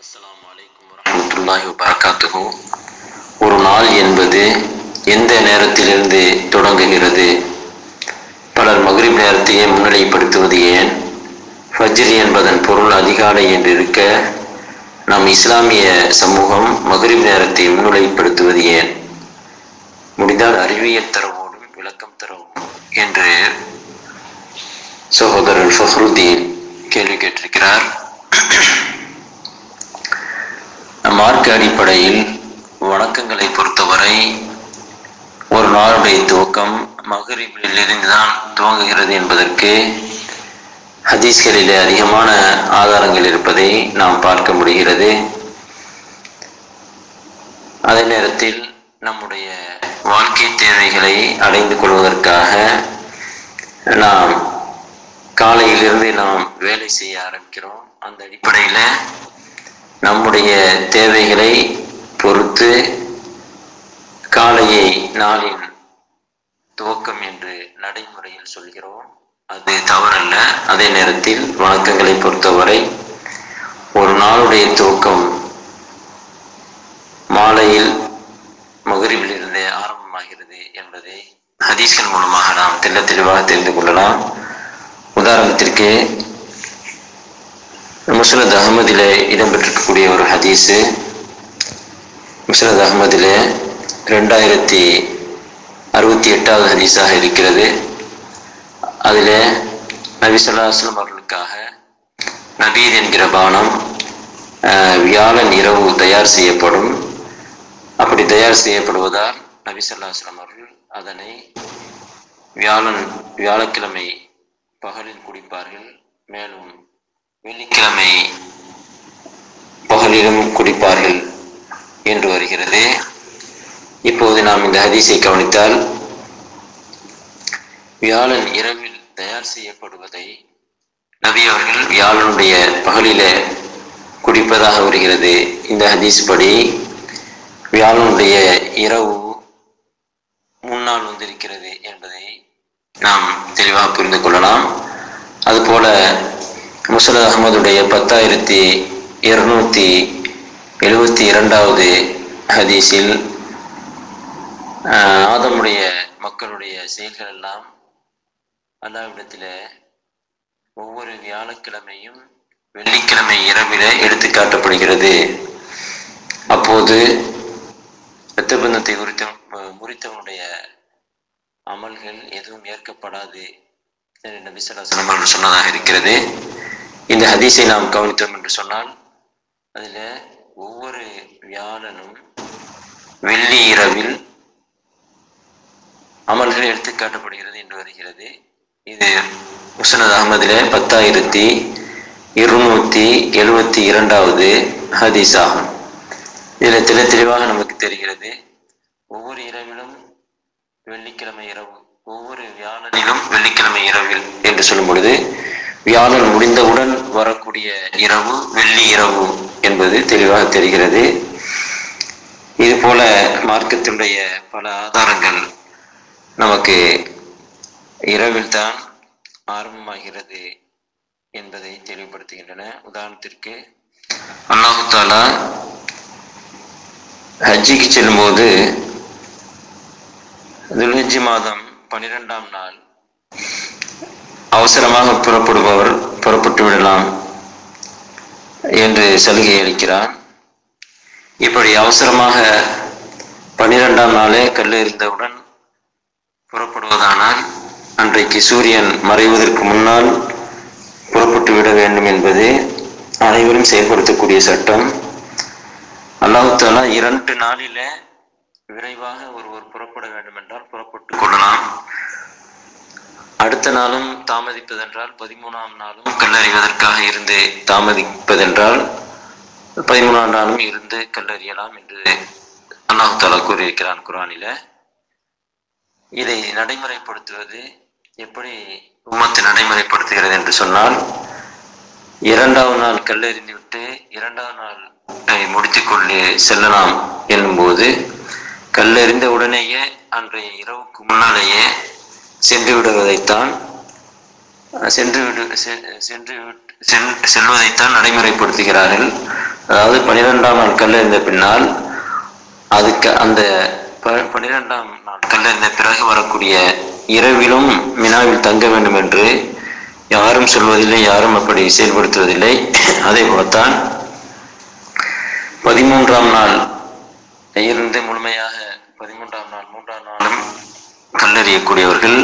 அஸ்ஸலாமு அலைக்கும் வரஹ்மத்துல்லாஹி வபரகாத்துஹு ஒரு நாள் என்பது எந்த நேரத்திலிருந்து தொடங்குகிறது பலர் மக்ரிப் நேரத்தையே முன்னிலைப்படுத்துவது ஏன் ஃபஜ்ர் என்பதன் பொருள் அதிகாலை என்று இருக்க நம் இஸ்லாமிய சமூகம் மக்ரிப் நேரத்தை முன்னிலைப்படுத்துவது ஏன் முடிந்தால் அறிவியல் தரவோடும் விளக்கம் தரவும் என்று சகோதரர் ஃபஹ்ருதீன் கேள்வி கேட்டிருக்கிறார் மார்க்க அடிப்படையில் வணக்கங்களை பொறுத்தவரை ஒரு நாளுடைய துவக்கம் மகரிபில் இருந்துதான் துவங்குகிறது என்பதற்கு ஹதீஸ்களிலே அதிகமான ஆதாரங்கள் இருப்பதை நாம் பார்க்க முடிகிறது அதே நேரத்தில் நம்முடைய வாழ்க்கை தேவைகளை அடைந்து கொள்வதற்காக நாம் காலையிலிருந்து நாம் வேலை செய்ய ஆரம்பிக்கிறோம் அந்த அடிப்படையில் நம்முடைய தேவைகளை பொறுத்து காலையை நாளின் துவக்கம் என்று நடைமுறையில் சொல்கிறோம் அது தவறல்ல அதே நேரத்தில் வணக்கங்களை பொறுத்தவரை ஒரு நாளுடைய துவக்கம் மாலையில் மகரிபில் இருந்தே ஆரம்பமாகிறது என்பதை ஹதீஸ்கள் மூலமாக நாம் தெல்ல தெளிவாக தெரிந்து கொள்ளலாம் உதாரணத்திற்கு முஸ்னத் அகமதிலே இடம்பெற்றிருக்கக்கூடிய ஒரு ஹதீஸு முஸ்னத் அகமதிலே ரெண்டாயிரத்தி அறுபத்தி எட்டாவது ஹதீஸாக இருக்கிறது அதில் நபி சொல்லாஸ்லம் அவர்களுக்காக நபீத் என்கிற பானம் ஆஹ், வியாழன் இரவு தயார் செய்யப்படும் அப்படி தயார் செய்யப்படுவதால் நபி சொல்லாஸ்லம் அவர்கள் அதனை வியாழன் வியாழக்கிழமை பகலில் குடிப்பார்கள் மேலும் வெள்ளிக்கிழமை பகலிலும் குடிப்பார்கள் என்று வருகிறது இப்போது நாம் இந்த ஹதீஸை கவனித்தால் வியாழன் இரவில் தயார் செய்யப்படுவதை நபி அவர்கள் வியாழனுடைய பகலில குடிப்பதாக வருகிறது இந்த ஹதீஸ் படி வியாழனுடைய இரவு முன்னால் வந்திருக்கிறது என்பதை நாம் தெளிவாக புரிந்து கொள்ளலாம் அதுபோல முசலத் அகமதுடைய பத்தாயிரத்தி இருநூத்தி எழுபத்தி இரண்டாவது ஹதீஸில் ஆஹ், ஆதமுடைய மக்களுடைய செயல்கள் எல்லாம் அல்லாவிடத்தில் ஒவ்வொரு வியாழக்கிழமையும் வெள்ளிக்கிழமை இரவில எடுத்து காட்டப்படுகிறது அப்போது இரத்தபந்தத்தை குறித்த முறித்தவனுடைய அமல்கள் எதுவும் ஏற்கப்படாது என்று நபி ஸல்லல்லாஹு அலைஹி வஸல்லம் சொன்னதாக இருக்கிறது இந்த ஹதீஸை நாம் கவனித்தோம் என்று சொன்னால் அதில் ஒவ்வொரு வியாழனும் வெள்ளி இரவில் அமல்கள் எடுத்து காட்டப்படுகிறது என்று வருகிறது இது முசனத் அகமதிலே பத்தாயிரத்தி இருநூத்தி எழுபத்தி இரண்டாவது ஹதீஸ் ஆகும் இதில் தெளி தெளிவாக நமக்கு தெரிகிறது ஒவ்வொரு இரவிலும் வெள்ளிக்கிழமை இரவு ஒவ்வொரு வியாழனிலும் வெள்ளிக்கிழமை இரவில் என்று சொல்லும் பொழுது வியாழன் முடிந்தவுடன் வரக்கூடிய இரவு வெள்ளி இரவு என்பது தெளிவாக தெரிகிறது இது போல மார்க்கத்தினுடைய பல ஆதாரங்கள் நமக்கு இரவில் தான் ஆரம்பமாகிறது என்பதை தெளிவுபடுத்துகின்றன உதாரணத்திற்கு அல்லாஹு தாலா ஹஜ்ஜிக்கு செல்லும்போது துல்ஹஜ்ஜி மாதம் பனிரெண்டாம் நாள் அவசரமாக புறப்படுபவர் புறப்பட்டு விடலாம் என்று சலுகை அளிக்கிறான் இப்படி அவசரமாக பனிரெண்டாம் நாளே கல்லெறிந்தவுடன் புறப்படுவதானால் அன்றைக்கு சூரியன் மறைவதற்கு முன்னால் புறப்பட்டு விட வேண்டும் என்பது அனைவரும் செயல்படுத்தக்கூடிய சட்டம் அல்லாஹு தாலா இரண்டு நாளில விரைவாக ஒருவர் புறப்பட வேண்டும் என்றால் புறப்பட்டுக் கொள்ளலாம் அடுத்த நாளும் தாமதிப்பதென்றால் பதிமூணாம் நாளும் கல்லறிவதற்காக இருந்து தாமதிப்பதென்றால் பதிமூணாம் நாளும் இருந்து கல்லறியலாம் என்று அல்லாஹ் தாலா கூறியிருக்கிறான் குரானில இதை நடைமுறைப்படுத்துவது எப்படி உம்மத்து நடைமுறைப்படுத்துகிறது என்று சொன்னால் இரண்டாவது நாள் கல்லெறிந்து விட்டு இரண்டாவது நாள் அதை முடித்துக்கொண்டு செல்லலாம் என்னும்போது கல்லெறிந்த உடனேயே அன்றைய இரவுக்கு முன்னாலேயே சென்று விடுவதைத்தான் அஹ், சென்று விடு செ- சென்று விட்டு- செல்- செல்வதைத்தான் நடைமுறைப்படுத்துகிறார்கள் அதாவது பனிரெண்டாம் நாள் கல்லறிந்த பின்னால் அதுக்கு அந்த ப- பனிரெண்டாம் நாள் கல்லறிந்த பிறகு வரக்கூடிய இரவிலும் மினாவில் தங்க வேண்டும் என்று யாரும் சொல்வதில்லை யாரும் அப்படி செயல்படுத்துவதில்லை அதே போலத்தான் பதிமூன்றாம் நாள் இருந்து முழுமையாக பதிமூன்றாம் நாள் மூன்றாம் நாளும் கல்லறியக்கூடியவர்கள்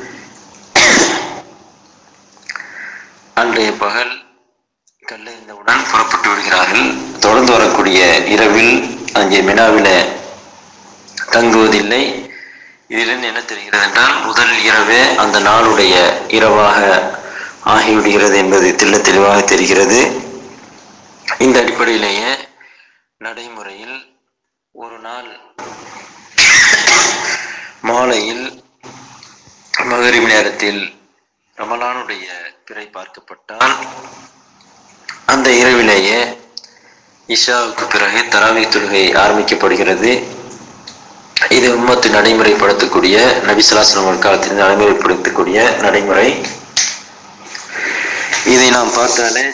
அன்றைய பகல் கல்லறிந்தவுடன் புறப்பட்டு விடுகிறார்கள் தொடர்ந்து வரக்கூடிய இரவில் அங்கே மினாவில தங்குவதில்லை இதிலிருந்து என்ன தெரிகிறது என்றால் முதல் இரவே அந்த நாளுடைய இரவாக ஆகிவிடுகிறது என்பது தெள்ள தெளிவாக தெரிகிறது இந்த அடிப்படையிலேயே நடைமுறையில் ஒரு நாள் மாலையில் மகரிப் நேரத்தில் ரமலானுடைய பிறை பார்க்கப்பட்டால் அந்த இரவிலேயே இஷாவுக்கு பிறகு தராவி தொழுகை ஆரம்பிக்கப்படுகிறது இது உம்மத்து நடைமுறைப்படுத்தக்கூடிய நபிசலாசனம் காலத்தில் நடைமுறைப்படுத்தக்கூடிய நடைமுறை இதை நாம் பார்த்தாலே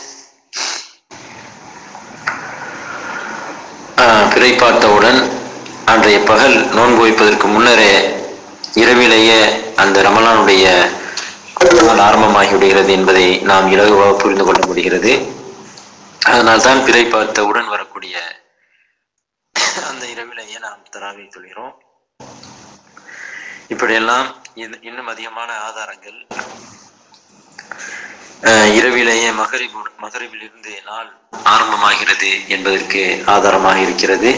ஆஹ், பிறை பார்த்தவுடன் அன்றைய பகல் நோன்பு வைப்பதற்கு முன்னரே இரவிலேயே அந்த ரமலானுடைய நாள் ஆரம்பமாகி விடுகிறது என்பதை நாம் இலகுவாக புரிந்து கொள்ள முடிகிறது அதனால்தான் பிறை பார்த்தவுடன் வரக்கூடிய அந்த இரவிலேயே நாம் தராவி சொல்கிறோம் இப்படியெல்லாம் இது- இன்னும் அதிகமான ஆதாரங்கள் அஹ், இரவிலேயே மகரிப் மகரிபில் இருந்து நாள் ஆரம்பமாகிறது என்பதற்கு ஆதாரமாக இருக்கிறது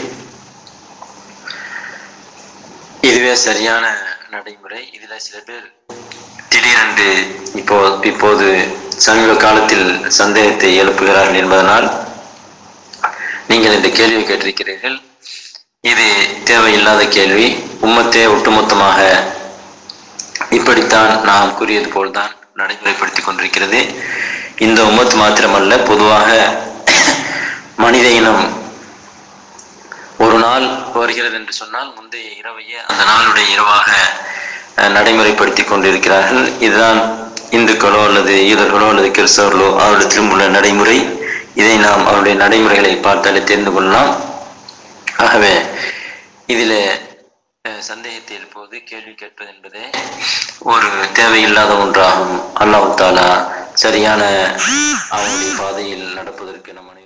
இதுவே சரியான நடைமுறை இதுல சில பேர் திடீரென்று இப்போ இப்போது சமீப காலத்தில் சந்தேகத்தை எழுப்புகிறார்கள் என்பதனால் நீங்கள் இந்த கேள்வியை கேட்டிருக்கிறீர்கள் இது தேவையில்லாத கேள்வி உம்மத்தே ஒட்டுமொத்தமாக இப்படித்தான் நாம் கூறியது போல்தான் நடைமுறைப்படுத்திக் கொண்டிருக்கிறது இந்த உம்மத் மாத்திரமல்ல பொதுவாக மனித இனம் ஒரு நாள் வருகிறது என்று சொன்னால் முந்தைய இரவையே அந்த நாளுடைய இரவாக அஹ், நடைமுறைப்படுத்திக் கொண்டிருக்கிறார்கள் இதுதான் இந்துக்களோ அல்லது யூதர்களோ அல்லது கிறிஸ்தவர்களோ அவரிடத்திலும் உள்ள நடைமுறை இதை நாம் அவருடைய நடைமுறைகளை பார்த்தாலே தெரிந்து கொள்ளலாம் ஆகவே இதில் சந்தேகத்தை எழுப்புவது கேள்வி கேட்பது என்பதே ஒரு தேவையில்லாத ஒன்றாகும் அல்லாஹ் தாலா சரியான அவனுடைய பாதையில் நடப்பதற்கு நம் அனைவரும்